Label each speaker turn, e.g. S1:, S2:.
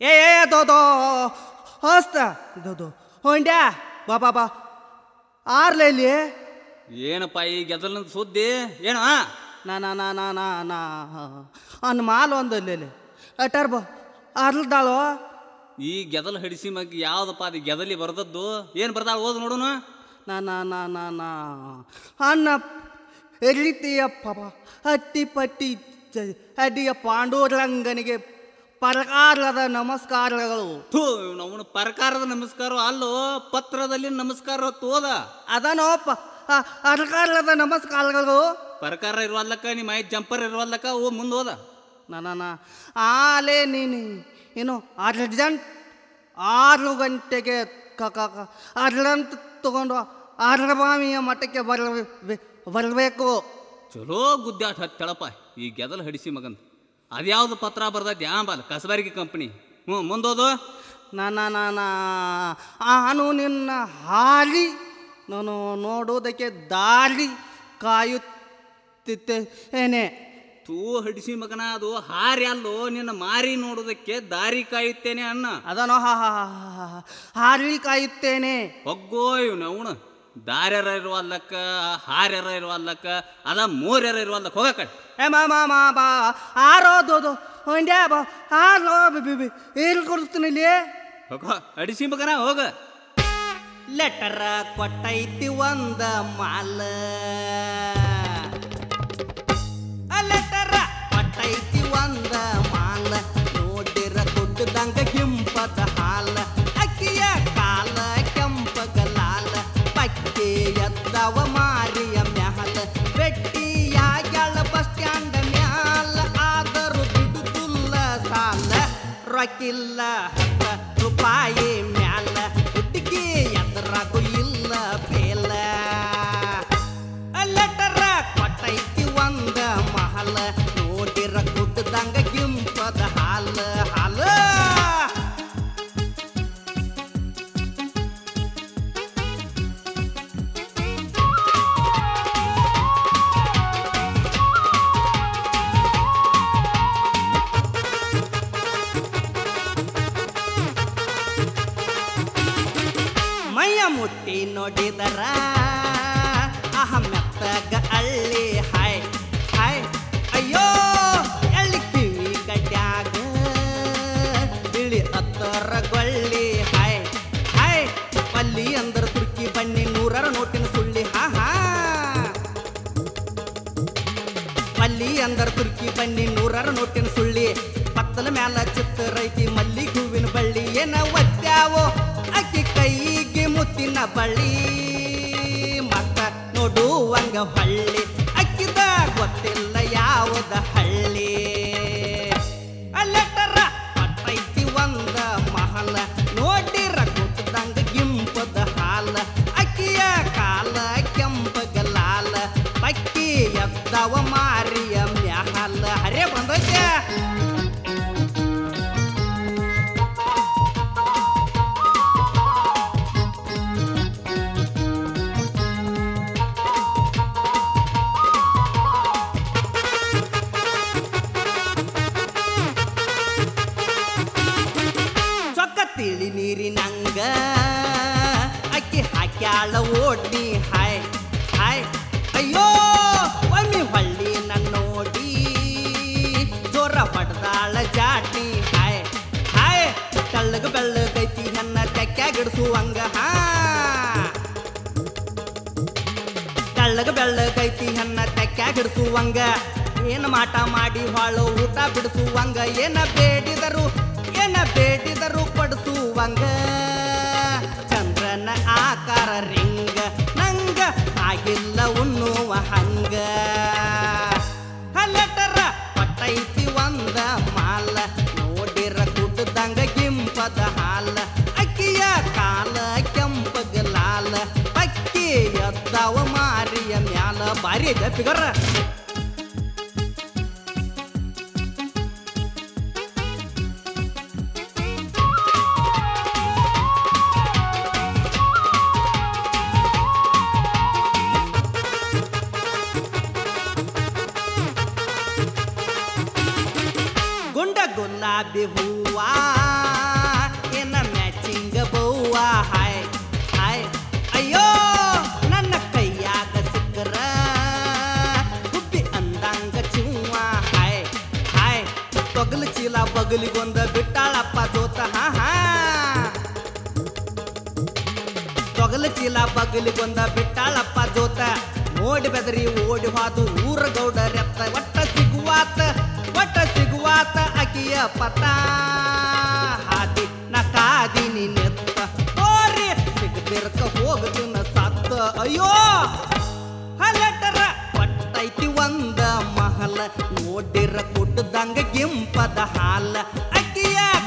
S1: ಏ ಏ ದೋ ದೋ ಹಸ್ತ ದೋ ದೋ ಹೊಂಡ್ಯಾ ಬಾ ಬಾ ಬಾ ಆರ್ಲೆ ಇಲ್ಲಿ
S2: ಏನಪ್ಪ ಈ ಗೆದಲನ ಸುದ್ದಿ ಏನ
S1: ನಾ ನಾ ನಾ ನಾ ನಾ ನಾ ಅನ್ ಮಾಲ್ ಒಂದು ಇಲ್ಲಿ ಅಟರ್ ಬಾ ಆರ್ಲ್ದಾಳು
S2: ಈ ಗೆದಲ್ ಹಡಿಸಿ ಮಗ್ ಯಾವ್ದಪ್ಪ ಅದು ಗೆದಲಿ ಬರ್ದದ್ದು ಏನು ಬರ್ದಾಳ ಓದ್ ನೋಡುನು
S1: ನಾ ನಾ ನಾ ನಾ ನಾ ಅನ್ನ ಎಲ್ಲಿತೀಯಪ್ಪ ಹಟ್ಟಿ ಪಟ್ಟಿ ಚ- ಅಡ್ಡಿಯ ಪಾಂಡುರಂಗನಿಗೆ ಪರಕಾರದ ನಮಸ್ಕಾರಗಳು
S2: ಥೂ ಅವನ ಪ್ರಕಾರದ ನಮಸ್ಕಾರ ಅಲ್ಲೋ ಪತ್ರದಲ್ಲಿ ನಮಸ್ಕಾರ ತೋದ
S1: ಅದನೋಪ್ಪ ಅರಕಾರದ ನಮಸ್ಕಾರಗಳು
S2: ಪ್ರಕಾರ ಇರುವಲ್ಲಕ್ಕ ನಿಮ್ಮ ಐದು ಜಂಪರ್ ಇರುವಲ್ಲಕ್ಕ ಓ ಮುಂದೆ ಹೋದ
S1: ನನ್ನ ಆಲೇ ನೀನು ಏನು ಅರ್ಜೆಂಟ್ ಆರು ಗಂಟೆಗೆ ಕ ಕ ಕ ಅರ್ಜೆಂಟ್ ತಗೊಂಡು ಅರ್ರಬಾಮಿಯ ಮಠಕ್ಕೆ ಬರಬೇ ಬರಬೇಕು
S2: ಚಲೋ ಗುದ್ದಾಟ ಹತ್ತಳಪ್ಪ ಈ ಗೆದಲ್ ಹಡಿಸಿ ಮಗಂದ್ ಅದ್ಯಾವ್ದು ಪತ್ರ ಬರ್ದೈತಿ ಯಾಂಬಲ್ ಕಸಬಾರಿಕೆ ಕಂಪ್ನಿ ಹ್ಞೂ ಮುಂದೋದು
S1: ನನ್ನ ನಾನ ನಾನು ನಿನ್ನ ಹಾಲಿ ನಾನು ನೋಡುವುದಕ್ಕೆ ದಾರಿ ಕಾಯುತ್ತಿದ್ದೇನೆ
S2: ತೂ ಹಡಿಸಿ ಮಗನ ಅದು ಹಾರಿ ಅಲ್ಲೋ ನಿನ್ನ ಮಾರಿ ನೋಡೋದಕ್ಕೆ ದಾರಿ ಕಾಯುತ್ತೇನೆ ಅನ್ನ
S1: ಅದನೋ ಹಾ ಹಾ ಹಾ ಹಾ ಹಾ ಹಾರಿ ಕಾಯುತ್ತೇನೆ
S2: ಹೊಗ್ಗೋ ಇವ್ನು ಅವನು ದಾರ್ಯಾರ ಇರುವಲ್ಲಕ್ಕ ಹಾರ್ಯಾರ ಇರುವಲ್ಲಕ್ಕ ಅದ ಮೂರ್ಯಾರ ಇರುವಲ್ಲಕ್ಕ ಹೋಗ ಕಡೆ
S1: ಏ ಮಾ ಮಾ ಮಾ ಬಾ ಆರೋದು ಹೊಂಡ್ಯಾ ಬಾ ಆರೋ ಬಿ ಬಿ ಬಿ ಏನು ಕೊಡ್ತೀನಿ ಇಲ್ಲಿ
S2: ಹೋಗ ಅಡಿಸಿ ಮಗನ ಹೋಗ
S1: ಲೆಟರ ಕೊಟ್ಟೈತಿ ಒಂದ ಮಾಲ ಲೆಟರ ಕೊಟ್ಟೈತಿ ಒಂದ ಮಾಲ ನೋಡಿರ ಕೊಟ್ಟದಂಗ ಕೆಂಪದ ಹಾಲ ಅಕ್ಕಿಯ ಕಾಲ ಕೆಂಪಗ ಲಾಲ ಪಕ್ಕೆ ಎದ್ದವ ಮಾರಿಯ ಮ್ಯಾಲ ಬೆಟ್ಟಿಯಾಗ್ಯಾಳ ಬಸ್ ಸ್ಟ್ಯಾಂಡ್ ಮ್ಯಾಲ ಆದರೂ ಬಿಡುದಿಲ್ಲ ಸಾಲ ರೊಕ್ಕಿಲ್ಲ ಹತ್ತ ರೂಪಾಯಿ ಮ್ಯಾಲ ಹುಡುಗಿ ಎದುರಾಗು ಇಲ್ಲ ಬೇಲ ಲೆಟರ ಕೊಟ್ಟೈತಿ ಒಂದ ಮಹಲ ನೋಡಿರ ಕುಡ್ದಂಗ ಗಿಂಪದ ಹಾಲ ಹಾಲ ಮೈಯ ಮುಟ್ಟಿ ನೋಡಿದರ ಅಹ ಮೆತ್ತಗ ಅಳ್ಳಿ ಹಾಯ್ ಹಾಯ್ ಅಯ್ಯೋ ಎಳ್ಳಿ ಕಿವಿ ಕಡ್ಯಾಗ ಬಿಳಿ ಹತ್ತರ ಗೊಳ್ಳಿ ಹಾಯ್ ಹಾಯ್ ಪಲ್ಲಿ ಅಂದ್ರ ತುರ್ಕಿ ಬನ್ನಿ ನೂರರ ನೋಟಿನ ಸುಳ್ಳಿ ಹಾ ಹಾ ಮಲ್ಲಿ ಅಂದರ ತುರ್ಕಿ ಬನ್ನಿ ನೂರರ ನೋಟಿನ ಸುಳ್ಳಿ ಪತ್ತಲ ಮ್ಯಾಲ ಚಿತ್ತ ರೈತಿ ಮಲ್ಲಿ ಹೂವಿನ ಬಳ್ಳಿ ಏನ ಒತ್ತ್ಯಾವೋ ಅಕ್ಕಿ ಕೈಗೆ ಮುತ್ತಿನ ಬಳ್ಳಿ ಮತ್ತ ನೋಡುವಂಗ ಹಳ್ಳಿ ಅಕ್ಕಿದ ಗೊತ್ತಿಲ್ಲ ಯಾವದ ಹಳ್ಳಿ ಅಲ್ಲಟರ ಪಟ್ಟೈತಿ ಒಂದ ಮಹಲ ನೋಡಿರ ಕೊಟ್ಟದಂಗ ಗಿಂಪದ ಹಾಲ ಅಕ್ಕಿಯ ಕಾಲ ಕೆಂಪಗ ಲಾಲ ಪಕ್ಕಿ ಎದ್ದವ ಮಾರಿಯ ಮ್ಯಾಲ ಹರೇ ಬಂದೈತೆ ಚೊಕ್ಕ ತಿಳಿ ನೀರಿನಂಗ ಅಕ್ಕಿ ಹಾಕ್ಯಾಳ ಓಡ್ನಿ ಹಾಯ್ ಹಾಯ್ ಅಯ್ಯೋ ಒಮ್ಮೆ ಹೊಳ್ಳಿ ನನ್ನ ನೋಡಿ ಜೋರ ಬಡ್ದಾಳ ಜಾಟಿ ಹಾಯ್ ಹಾಯ್ ತೆಳ್ಳಗ ಬೆಳ್ಳಗೈತಿ ನನ್ನ ತೆಕ್ಕಾಗಿಡ್ಸುವಂಗ ಹಾ ತೆಳ್ಳಗ ಬೆಳ್ಳಗೈತಿ ಹನ್ನ ತೆಕ್ಕಾಗಿಡ್ಸುವಂಗ ಏನ ಮಾಟ ಮಾಡಿ ಹಾಳು ಊಟ ಬಿಡಿಸುವಂಗ ಏನ ಬೇಡಿದರು ಏನ ಬೇಡಿದರು ಪಡಿಸುವಂಗ ಚಂದ್ರನ ಆಕಾರ ರಿಂಗ ನಂಗ ಆಗಿಲ್ಲ ಉಣ್ಣುವ ಹಂಗ ಹಲ್ಲಟರ ಪಟ್ಟೈತಿ ಒಂದ ಮಾಲ ನೋಡಿರ ಕುಡ್ದಂಗ ಗಿಂಪದ ಹಾಲ ಅಕ್ಕಿಯ ಕಾಲ ಕೆಂಪಗ ಲಾಲ ಪಕ್ಕಿ ಎದ್ದವ ಮಾರಿಯ ಮ್ಯಾಲ ಬಾರಿ ಐತೆ ಫಿಗರ್ ಗುಂಡ ಗುಲಾಬಿ ಹೂವಾ ತೊಗಲು ಚೀಲ ಬಗಲಿಗೊಂದ ಬಿಟ್ಟಾಳಪ್ಪ ಜೋತ ಹಾ ಹಾ ತೊಗಲು ಚೀಲ ಬಗಲಿಗೊಂದ ಬಿಟ್ಟಾಳಪ್ಪ ಜೋತ ಓಡಿ ಬೆದರಿ ಓಡಿ ಹೋದು ಊರ ಗೌಡರೆತ್ತ ಒಟ್ಟ ಸಿಗುವಾತ ಒಟ್ಟ ಸಿಗುವಾತ ಅಕಿಯ ಪತ ಹಾದಿ ನ ಕಾದಿನಿ ನೆತ್ತ ಓರಿ ಸಿಗದಿರ್ಕ ಹೋಗದಿನ ಸತ್ತ ಅಯ್ಯೋ ಹಲಟರ ಪಟ್ಟೈತಿ ಒಂದ ಮಹಲ ನೋಡಿರ ಕೊಟ್ಟದಂಗ ಗಿಂಪದ ಹಾಲ ಅಕ್ಕಿಯ